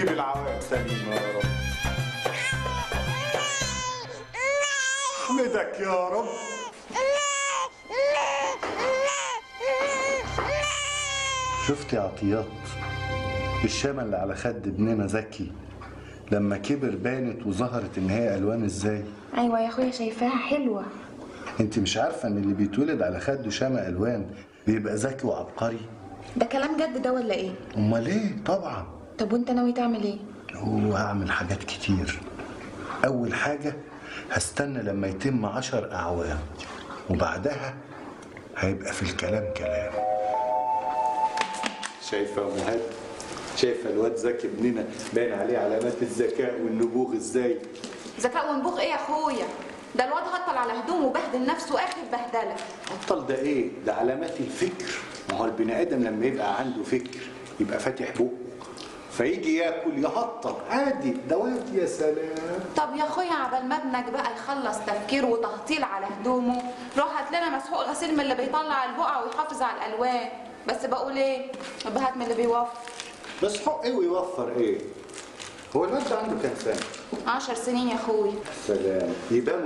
وتجيب العوائق سليمه يا رب احمدك يا رب شفت يا عطيات الشامة اللي على خد ابننا زكي لما كبر بانت وظهرت ان هي الوان ازاي ايوه يا اخويا شايفاها حلوه انت مش عارفه ان اللي بيتولد على خده شامة الوان بيبقى ذكي وعبقري ده كلام جد ده ولا ايه امال ايه طبعا طب وانت ناوي تعمل ايه وهعمل حاجات كتير اول حاجه هستنى لما يتم عشر اعوام وبعدها هيبقى في الكلام كلام شايفه يا مهد شايفه الواد زكي ابننا باين عليه علامات الذكاء والنبوغ ازاي ذكاء ونبوغ ايه يا اخويا ده الواد هطل على هدومه وبهدل نفسه اخر بهدله بطل ده ايه ده علامات الفكر ما هو البني ادم لما يبقى عنده فكر يبقى فاتح بقه فيجي ياكل يهطل عادي ده واد يا سلام طب يا اخويا عبال ما ابنك بقى يخلص تفكير وتهطيل على هدومه روح هات لنا مسحوق غسيل من اللي بيطلع البقع ويحافظ على الالوان بس بقول ايه يبقى هات من اللي بيوفر بس حق ايه ويوفر ايه هو الواد ده عنده كام سنه عشر سنين يا اخويا سلام يبان